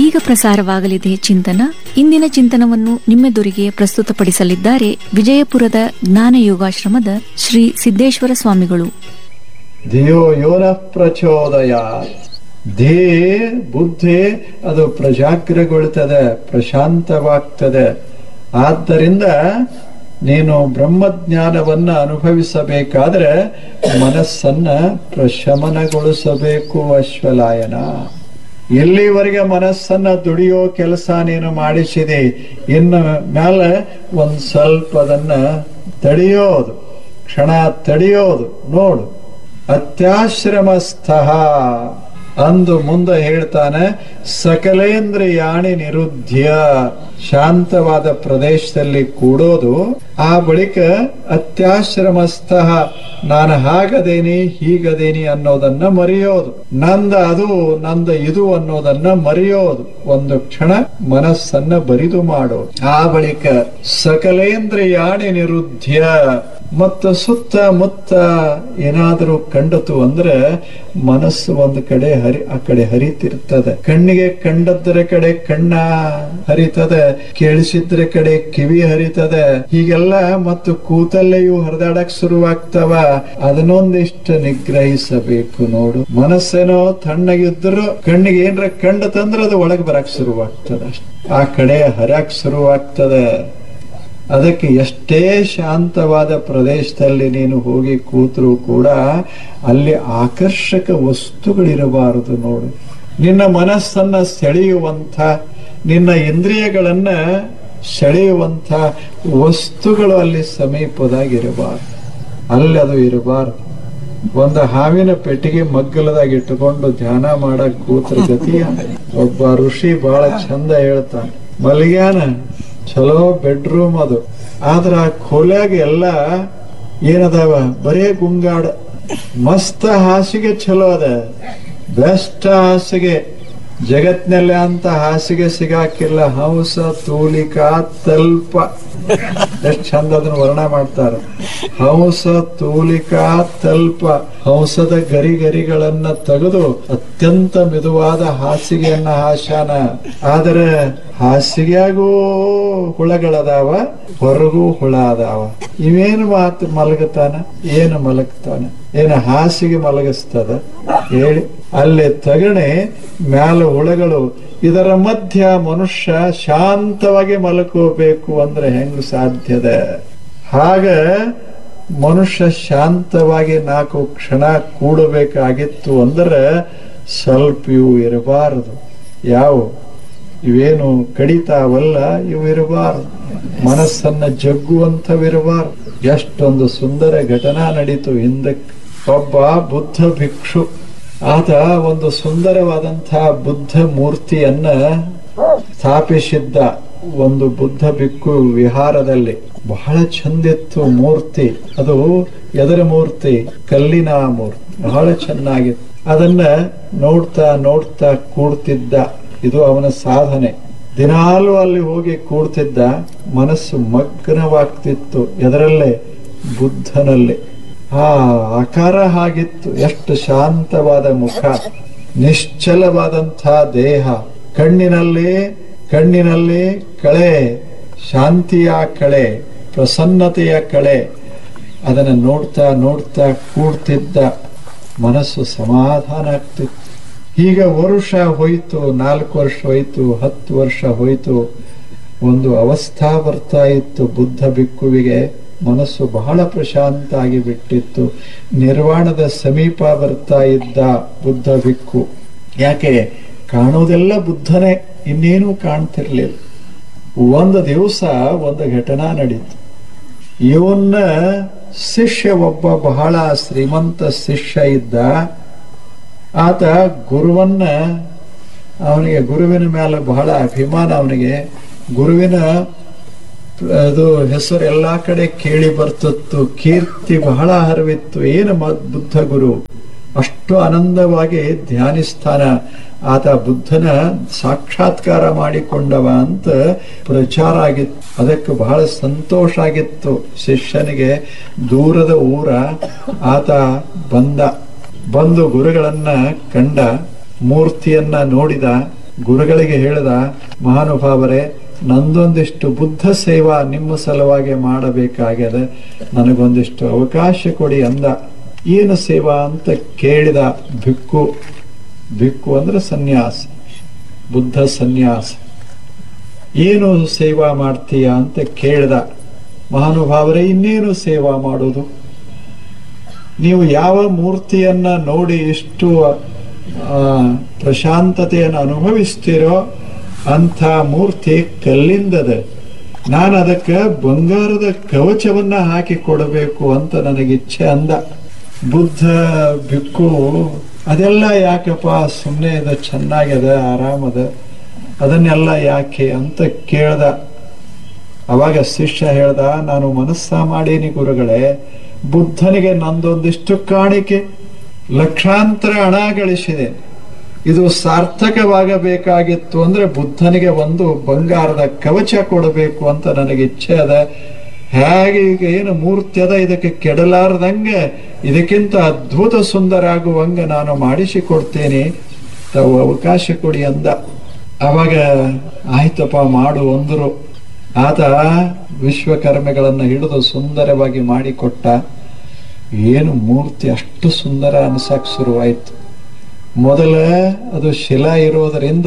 ಈಗ ಪ್ರಸಾರವಾಗಲಿದೆ ಚಿಂತನ ಇಂದಿನ ಚಿಂತನವನ್ನು ನಿಮ್ಮೆದುರಿಗೆ ಪ್ರಸ್ತುತಪಡಿಸಲಿದ್ದಾರೆ ವಿಜಯಪುರದ ಜ್ಞಾನ ಯೋಗಾಶ್ರಮದ ಶ್ರೀ ಸಿದ್ದೇಶ್ವರ ಸ್ವಾಮಿಗಳು ಧಿಯೋ ಯೋನ ಪ್ರಚೋದಯ ಧೇ ಬುದ್ಧಿ ಅದು ಪ್ರಜಾಗ್ರಗೊಳ್ತದೆ ಪ್ರಶಾಂತವಾಗ್ತದೆ ಆದ್ದರಿಂದ ನೀನು ಬ್ರಹ್ಮಜ್ಞಾನವನ್ನ ಅನುಭವಿಸಬೇಕಾದ್ರೆ ಮನಸ್ಸನ್ನ ಪ್ರಶಮನಗೊಳಿಸಬೇಕು ಅಶ್ವಲಾಯನ ಎಲ್ಲಿವರೆಗೆ ಮನಸ್ಸನ್ನ ದುಡಿಯೋ ಕೆಲಸ ನೀನು ಮಾಡಿಸಿದೆ ಇನ್ನು ಮೇಲೆ ಒಂದ್ ಸ್ವಲ್ಪ ಅದನ್ನ ತಡೆಯೋದು ಕ್ಷಣ ತಡೆಯೋದು ನೋಡು ಅತ್ಯಾಶ್ರಮಸ್ಥ ಅಂದು ಮುಂದೆ ಹೇಳ್ತಾನೆ ಸಕಲೇಂದ್ರಿಯಾಣಿ ನಿರುದ್ಧ್ಯ ಶಾಂತವಾದ ಪ್ರದೇಶದಲ್ಲಿ ಕೂಡೋದು ಆ ಬಳಿಕ ಅತ್ಯಾಶ್ರಮಸ್ಥ ನಾನು ಹಾಗದೇನಿ ಹೀಗದೇನಿ ಅನ್ನೋದನ್ನ ಮರೆಯೋದು ನಂದ ಅದು ನಂದ ಇದು ಅನ್ನೋದನ್ನ ಮರೆಯೋದು ಒಂದು ಕ್ಷಣ ಮನಸ್ಸನ್ನ ಬರಿದು ಮಾಡೋದು ಆ ಬಳಿಕ ಸಕಲೇಂದ್ರಿಯಾಣಿ ನಿರುದ್ಧ್ಯ ಮತ್ತು ಸುತ್ತ ಮುತ್ತ ಏನಾದರೂ ಕಂಡತು ಅಂದ್ರೆ ಮನಸ್ಸು ಒಂದು ಕಡೆ ಹರಿ ಆ ಕಡೆ ಹರಿತಿರ್ತದೆ ಕಣ್ಣಿಗೆ ಕಂಡದ್ರ ಕಡೆ ಕಣ್ಣ ಹರಿತದೆ ಕೇಳಿಸಿದ್ರ ಕಡೆ ಕಿವಿ ಹರಿತದೆ ಹೀಗೆಲ್ಲ ಮತ್ತು ಕೂತಲ್ಲೆಯೂ ಹರಿದಾಡಕ್ ಶುರುವಾಗ್ತವ ಅದನ್ನೊಂದಿಷ್ಟು ನಿಗ್ರಹಿಸಬೇಕು ನೋಡು ಮನಸ್ಸೇನೋ ತಣ್ಣಗಿದ್ರು ಕಣ್ಣಿಗೆ ಏನ್ರ ಕಂಡತಂದ್ರೆ ಅದು ಒಳಗೆ ಬರಕ್ ಶುರುವಾಗ್ತದೆ ಅಷ್ಟೆ ಆ ಕಡೆ ಹರಕ್ ಶುರುವಾಗ್ತದೆ ಅದಕ್ಕೆ ಎಷ್ಟೇ ಶಾಂತವಾದ ಪ್ರದೇಶದಲ್ಲಿ ನೀನು ಹೋಗಿ ಕೂತರೂ ಕೂಡ ಅಲ್ಲಿ ಆಕರ್ಷಕ ವಸ್ತುಗಳಿರಬಾರದು ನೋಡು ನಿನ್ನ ಮನಸ್ಸನ್ನ ಸೆಳೆಯುವಂಥ ನಿನ್ನ ಇಂದ್ರಿಯಗಳನ್ನ ಸೆಳೆಯುವಂಥ ವಸ್ತುಗಳು ಅಲ್ಲಿ ಸಮೀಪದಾಗಿರಬಾರದು ಅಲ್ಲಿ ಅದು ಇರಬಾರದು ಒಂದು ಹಾವಿನ ಪೆಟ್ಟಿಗೆ ಮಗ್ಗಲದಾಗ ಇಟ್ಟುಕೊಂಡು ಧ್ಯಾನ ಮಾಡಕ್ ಕೂತ್ರ ಗತಿಯ ಒಬ್ಬ ಋಷಿ ಬಹಳ ಚಂದ ಹೇಳ್ತಾನೆ ಮಲ್ಗ್ಯಾನ ಚಲೋ ಬೆಡ್ರೂಮ್ ಅದು ಆದ್ರ ಆ ಖೋಲ್ಯಾಗ ಎಲ್ಲ ಏನದಾವ ಬರೇ ಗುಂಗಾಡ ಮಸ್ತ್ ಹಾಸಿಗೆ ಚಲೋ ಅದ ಬೆಸ್ಟ್ ಹಾಸಿಗೆ ಜಗತ್ನಲ್ಲಿ ಅಂತ ಹಾಸಿಗೆ ಸಿಗಾಕಿಲ್ಲ ಹಂಸ ತೂಲಿಕಾ ತಲ್ಪ ಎಷ್ಟು ಚಂದ ಅದನ್ನ ವರ್ಣ ಮಾಡ್ತಾರ ಹಂಸ ತೂಲಿಕಾ ತಲ್ಪ ಹಂಸದ ಗರಿ ಗರಿಗಳನ್ನ ತೆಗೆದು ಅತ್ಯಂತ ಮೆದುವಾದ ಹಾಸಿಗೆಯನ್ನ ಹಾಶಾನ ಆದರೆ ಹಾಸಿಗೆಯಾಗೂ ಹುಳಗಳದಾವ ಹೊರಗೂ ಹುಳ ಅದಾವ ಇವೇನು ಮಾತು ಮಲಗತಾನ ಏನು ಮಲಗ್ತಾನ ಏನು ಹಾಸಿಗೆ ಮಲಗಿಸ್ತದ ಹೇಳಿ ಅಲ್ಲಿ ತಗಣೆ ಮ್ಯಾಲ ಹುಳಗಳು ಇದರ ಮಧ್ಯ ಮನುಷ್ಯ ಶಾಂತವಾಗಿ ಮಲಕೋಬೇಕು ಅಂದ್ರೆ ಹೆಂಗ್ ಸಾಧ್ಯದ ಹಾಗ ಮನುಷ್ಯ ಶಾಂತವಾಗಿ ನಾಲ್ಕು ಕ್ಷಣ ಕೂಡಬೇಕಾಗಿತ್ತು ಅಂದ್ರೆ ಸ್ವಲ್ಪ ಇವು ಇರಬಾರದು ಯಾವ ಇವೇನು ಕಡಿತಾವಲ್ಲ ಇವು ಇರಬಾರದು ಮನಸ್ಸನ್ನ ಜಗ್ಗುವಂಥವಿರಬಾರದು ಎಷ್ಟೊಂದು ಸುಂದರ ಘಟನಾ ನಡೀತು ಹಿಂದಕ್ಕೆ ಒಬ್ಬ ಬುದ್ಧ ಭಿಕ್ಷು ಆತ ಒಂದು ಸುಂದರವಾದಂತಹ ಬುದ್ಧ ಮೂರ್ತಿಯನ್ನ ಸ್ಥಾಪಿಸಿದ್ದ ಒಂದು ಬುದ್ಧ ಭಿಕ್ಕು ವಿಹಾರದಲ್ಲಿ ಬಹಳ ಚಂದಿತ್ತು ಮೂರ್ತಿ ಅದು ಎದರ ಮೂರ್ತಿ ಕಲ್ಲಿನ ಮೂರ್ತಿ ಬಹಳ ಚೆನ್ನಾಗಿತ್ತು ಅದನ್ನ ನೋಡ್ತಾ ನೋಡ್ತಾ ಕೂಡ್ತಿದ್ದ ಇದು ಅವನ ಸಾಧನೆ ದಿನಾಲು ಅಲ್ಲಿ ಹೋಗಿ ಕೂಡ್ತಿದ್ದ ಮನಸ್ಸು ಮಗ್ನವಾಗ್ತಿತ್ತು ಎದರಲ್ಲೇ ಬುದ್ಧನಲ್ಲಿ ಆ ಆಕಾರ ಹಾಗಿತ್ತು ಎಷ್ಟು ಶಾಂತವಾದ ಮುಖ ನಿಶ್ಚಲವಾದಂಥ ದೇಹ ಕಣ್ಣಿನಲ್ಲಿ ಕಣ್ಣಿನಲ್ಲಿ ಕಳೆ ಶಾಂತಿಯ ಕಳೆ ಪ್ರಸನ್ನತೆಯ ಕಳೆ ಅದನ್ನ ನೋಡ್ತಾ ನೋಡ್ತಾ ಕೂಡ್ತಿದ್ದ ಮನಸ್ಸು ಸಮಾಧಾನ ಆಗ್ತಿತ್ತು ಈಗ ವರ್ಷ ಹೋಯ್ತು ನಾಲ್ಕು ವರ್ಷ ಹೋಯ್ತು ಹತ್ತು ವರ್ಷ ಹೋಯ್ತು ಒಂದು ಅವಸ್ಥಾ ಬರ್ತಾ ಇತ್ತು ಬುದ್ಧ ಭಿಕ್ಕುವಿಗೆ ಮನಸ್ಸು ಬಹಳ ಪ್ರಶಾಂತ ಆಗಿ ಬಿಟ್ಟಿತ್ತು ನಿರ್ವಾಣದ ಸಮೀಪ ಬರ್ತಾ ಇದ್ದ ಬುದ್ಧ ಭಿಕ್ಕು ಯಾಕೆ ಕಾಣೋದೆಲ್ಲ ಬುದ್ಧನೇ ಇನ್ನೇನು ಕಾಣ್ತಿರ್ಲಿಲ್ಲ ಒಂದು ದಿವಸ ಒಂದು ಘಟನಾ ನಡೀತು ಇವನ್ನ ಶಿಷ್ಯ ಒಬ್ಬ ಬಹಳ ಶ್ರೀಮಂತ ಶಿಷ್ಯ ಇದ್ದ ಆತ ಗುರುವನ್ನ ಅವನಿಗೆ ಗುರುವಿನ ಮೇಲೆ ಬಹಳ ಅಭಿಮಾನ ಅವನಿಗೆ ಗುರುವಿನ ಅದು ಹೆಸರು ಎಲ್ಲಾ ಕಡೆ ಕೇಳಿ ಬರ್ತಿತ್ತು ಕೀರ್ತಿ ಬಹಳ ಹರವಿತ್ತು ಏನು ಮ- ಬುದ್ಧ ಗುರು ಅಷ್ಟು ಆನಂದವಾಗಿ ಧ್ಯಾನಿಸ್ತಾನ ಆತ ಬುದ್ಧನ ಸಾಕ್ಷಾತ್ಕಾರ ಮಾಡಿಕೊಂಡವ ಅಂತ ಪ್ರಚಾರ ಆಗಿತ್ತು ಅದಕ್ಕೆ ಬಹಳ ಸಂತೋಷ ಆಗಿತ್ತು ಶಿಷ್ಯನಿಗೆ ದೂರದ ಊರ ಆತ ಬಂದ ಬಂದು ಗುರುಗಳನ್ನ ಕಂಡ ಮೂರ್ತಿಯನ್ನ ನೋಡಿದ ಗುರುಗಳಿಗೆ ಹೇಳಿದ ಮಹಾನುಭಾವರೇ ನಂದೊಂದಿಷ್ಟು ಬುದ್ಧ ಸೇವಾ ನಿಮ್ಮ ಸಲುವಾಗಿ ಮಾಡಬೇಕಾಗ್ಯದ ನನಗೊಂದಿಷ್ಟು ಅವಕಾಶ ಕೊಡಿ ಅಂದ ಏನು ಸೇವಾ ಅಂತ ಕೇಳಿದ ಭಿಕ್ಕು ಭಿಕ್ಕು ಅಂದ್ರೆ ಸನ್ಯಾಸ ಬುದ್ಧ ಸನ್ಯಾಸ ಏನು ಸೇವಾ ಮಾಡ್ತೀಯ ಅಂತ ಕೇಳಿದ ಮಹಾನುಭಾವರೇ ಇನ್ನೇನು ಸೇವಾ ಮಾಡೋದು ನೀವು ಯಾವ ಮೂರ್ತಿಯನ್ನ ನೋಡಿ ಇಷ್ಟು ಆ, ಪ್ರಶಾಂತತೆಯನ್ನು ಅನುಭವಿಸ್ತೀರೋ ಅಂಥ ಮೂರ್ತಿ ಕಲ್ಲಿಂದದ ನಾನು ಅದಕ್ಕೆ ಬಂಗಾರದ ಕವಚವನ್ನ ಹಾಕಿ ಕೊಡಬೇಕು ಅಂತ ನನಗೆ ಇಚ್ಛೆ ಅಂದ ಬುದ್ಧ ಬಿಕ್ಕು ಅದೆಲ್ಲ ಯಾಕಪ್ಪ ಸುಮ್ಮನೆ ಇದೆ ಚೆನ್ನಾಗಿದೆ ಆರಾಮದ ಅದನ್ನೆಲ್ಲ ಯಾಕೆ ಅಂತ ಕೇಳ್ದ ಅವಾಗ ಶಿಷ್ಯ ಹೇಳ್ದ ನಾನು ಮನಸ್ಸ ಮಾಡೀನಿ ಗುರುಗಳೇ ಬುದ್ಧನಿಗೆ ನಂದೊಂದಿಷ್ಟು ಕಾಣಿಕೆ ಲಕ್ಷಾಂತರ ಹಣ ಗಳಿಸಿದೆ ಇದು ಸಾರ್ಥಕವಾಗಬೇಕಾಗಿತ್ತು ಅಂದ್ರೆ ಬುದ್ಧನಿಗೆ ಒಂದು ಬಂಗಾರದ ಕವಚ ಕೊಡಬೇಕು ಅಂತ ನನಗೆ ಇಚ್ಛೆ ಅದ ಹೇಗೆ ಈಗ ಏನು ಮೂರ್ತಿ ಅದ ಇದಕ್ಕೆ ಕೆಡಲಾರ್ದಂಗೆ ಇದಕ್ಕಿಂತ ಅದ್ಭುತ ಸುಂದರ ಆಗುವಂಗ ನಾನು ಮಾಡಿಸಿಕೊಡ್ತೇನೆ ತಾವು ಅವಕಾಶ ಕೊಡಿ ಅಂದ ಅವಾಗ ಆಯ್ತಪ್ಪ ಮಾಡು ಅಂದರು ಆತ ವಿಶ್ವಕರ್ಮೆಗಳನ್ನ ಹಿಡಿದು ಸುಂದರವಾಗಿ ಮಾಡಿಕೊಟ್ಟ ಏನು ಮೂರ್ತಿ ಅಷ್ಟು ಸುಂದರ ಅನ್ಸಕ್ ಶುರುವಾಯ್ತು ಮೊದಲ ಅದು ಶಿಲಾ ಇರೋದರಿಂದ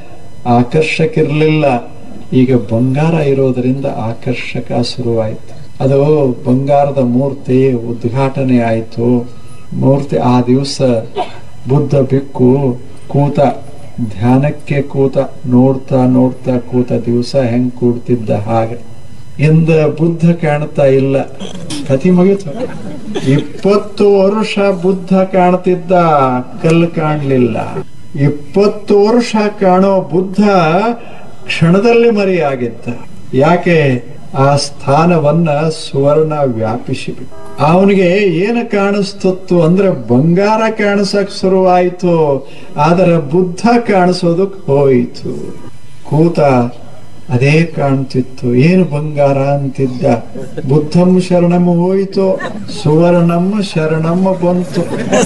ಆಕರ್ಷಕ ಇರಲಿಲ್ಲ ಈಗ ಬಂಗಾರ ಇರೋದರಿಂದ ಆಕರ್ಷಕ ಶುರುವಾಯ್ತು ಅದು ಬಂಗಾರದ ಮೂರ್ತಿ ಉದ್ಘಾಟನೆ ಆಯ್ತು ಮೂರ್ತಿ ಆ ದಿವಸ ಬುದ್ಧ ಬಿಕ್ಕು ಕೂತ ಧ್ಯಾನಕ್ಕೆ ಕೂತ ನೋಡ್ತಾ ನೋಡ್ತಾ ಕೂತ ದಿವಸ ಹೆಂಗ್ ಕೂಡ್ತಿದ್ದ ಹಾಗೆ ಇಂದ ಬುದ್ಧ ಕಾಣ್ತಾ ಇಲ್ಲ ಕತಿ ಮುಗಿತು ಇಪ್ಪತ್ತು ವರ್ಷ ಬುದ್ಧ ಕಾಣ್ತಿದ್ದ ಕಲ್ಲು ಕಾಣ್ಲಿಲ್ಲ ಇಪ್ಪತ್ತು ವರ್ಷ ಕಾಣೋ ಬುದ್ಧ ಕ್ಷಣದಲ್ಲಿ ಮರೆಯಾಗಿದ್ದ ಯಾಕೆ ಆ ಸ್ಥಾನವನ್ನ ಸುವರ್ಣ ವ್ಯಾಪಿಸಿಬಿಟ್ಟು ಅವನಿಗೆ ಏನು ಕಾಣಿಸ್ತಿತ್ತು ಅಂದ್ರೆ ಬಂಗಾರ ಕಾಣಿಸಕ್ ಶುರುವಾಯಿತು ಆದರೆ ಬುದ್ಧ ಕಾಣಿಸೋದಕ್ ಹೋಯಿತು ಕೂತ ಅದೇ ಕಾಣ್ತಿತ್ತು ಏನು ಬಂಗಾರ ಅಂತಿದ್ದ ಬುದ್ಧಂ ಶರಣಂ ಹೋಯಿತು ಸುವರ್ಣಂ ಶರಣಂ ಬಂತು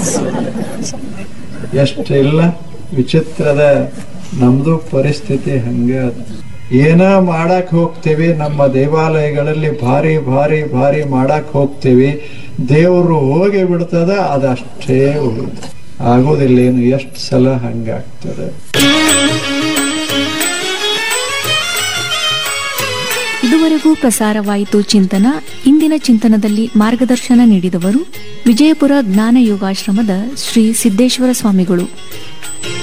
ಎಷ್ಟಿಲ್ಲ ವಿಚಿತ್ರದ ನಮ್ದು ಪರಿಸ್ಥಿತಿ ಹಂಗ ಅದ ಏನ ಮಾಡಕ್ ಹೋಗ್ತೇವಿ ನಮ್ಮ ದೇವಾಲಯಗಳಲ್ಲಿ ಭಾರಿ ಭಾರಿ ಭಾರಿ ಮಾಡಕ್ ಹೋಗ್ತೇವಿ ದೇವರು ಹೋಗಿ ಬಿಡ್ತದ ಅದಷ್ಟೇ ಉಳಿದು ಆಗೋದಿಲ್ಲ ಏನು ಎಷ್ಟು ಸಲ ಹಂಗಾಗ್ತದೆ ಇದುವರೆಗೂ ಪ್ರಸಾರವಾಯಿತು ಚಿಂತನ ಇಂದಿನ ಚಿಂತನದಲ್ಲಿ ಮಾರ್ಗದರ್ಶನ ನೀಡಿದವರು ವಿಜಯಪುರ ಜ್ಞಾನ ಯೋಗಾಶ್ರಮದ ಶ್ರೀ ಸಿದ್ದೇಶ್ವರ ಸ್ವಾಮಿಗಳು